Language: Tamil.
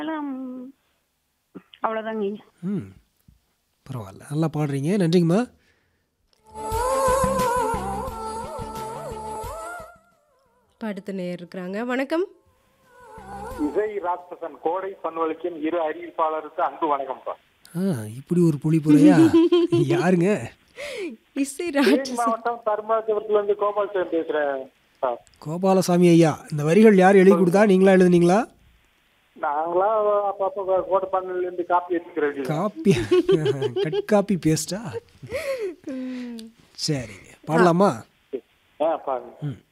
எல்லாம் அவ்வளோதாங்க ஐயா ம் பரவாயில்ல நல்லா பாடுறீங்க நன்றிங்கம்மா இப்ப அடுத்த நேர் இருக்கிறாங்க வணக்கம் இசை ராட்சசன் கோடை பண்வலிக்கும் இரு அறிவிப்பாளருக்கு அன்பு வணக்கம்ப்பா ஆ இப்படி ஒரு புலிப்புறையா யாருங்க இசை தேனி ராட்சசன் மாவட்டம் தர்மாபுரத்துல இருந்து கோபால்சாமி பேசுறேன் சார் கோபாலசாமி ஐயா இந்த வரிகள் யார் எழுதி கொடுத்தா நீங்களா எழுதுனீங்களா நாங்களா அப்பப்போ கோடை பண்ணல இருந்து காப்பி எடுத்துக்கிறோம் காப்பி கட் காப்பி பேஸ்டா சரிங்க பாடலாமா ஆ பாருங்க ம்